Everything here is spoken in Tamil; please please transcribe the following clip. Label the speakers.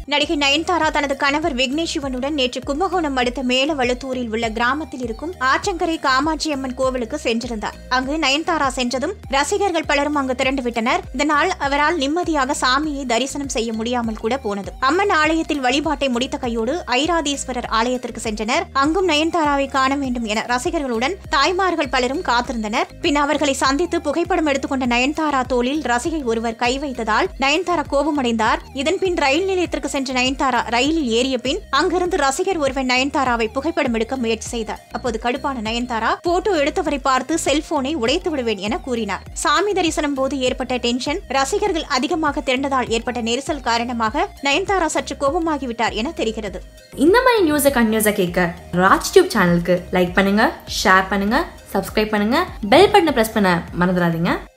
Speaker 1: நடிகை நயன்தாரா தனது கணவர் விக்னேஷ் சிவனுடன் நேற்று கும்பகோணம் அடுத்த மேலவழுத்தூரில் உள்ள கிராமத்தில் இருக்கும் ஆற்றங்கரை காமாட்சி அம்மன் கோவிலுக்கு சென்றிருந்தார் அங்கு நயன்தாரா சென்றதும் ரசிகர்கள் பலரும் அங்கு திரண்டுவிட்டனர் இதனால் அவரால் நிம்மதியாக சாமியை தரிசனம் செய்ய முடியாமல் கூட போனது அம்மன் ஆலயத்தில் வழிபாட்டை முடித்த கையோடு ஐராதீஸ்வரர் ஆலயத்திற்கு சென்றனர் அங்கும் நயன்தாராவை காண வேண்டும் என ரசிகர்களுடன் தாய்மார்கள் பலரும் காத்திருந்தனர் பின் அவர்களை சந்தித்து புகைப்படம் எடுத்துக்கொண்ட நயன்தாரா தோளில் ரசிகை ஒருவர் கை வைத்ததால் நயன்தாரா கோபமடைந்தார் இதன் பின் ரயில் நிலையத்திற்கு சென்ற நயன்தாரா ரயிலில் ஏறிய பின் அங்கிருந்து ரசிகர் ஒருவர் நயன்தாராவை புகைப்படம் எடுக்க முயற்சி செய்தார் அப்போது கடுப்பான நயன்தாரா போட்டோ எடுத்தவரை பார்த்து செல்போனை உடைத்து விடுவேன் என கூறினார் சாமி தரிசனம் போது ஏற்பட்ட டென்ஷன் ரசிகர்கள் அதிகமாக திரண்டதால் ஏற்பட்ட நெரிசல் காரணமாக நயன்தாரா சற்று கோபமாகிவிட்டார் என தெரிகிறது
Speaker 2: இந்த மாதிரி நியூஸை கண்டினியூஸாக கேட்க ராஜ் டியூப் சேனலுக்கு லைக் பண்ணுங்க ஷேர் பண்ணுங்க சப்ஸ்கிரைப் பண்ணுங்க பெல் பட்டனை ப்ரெஸ் பண்ண மறந்துடாதீங்க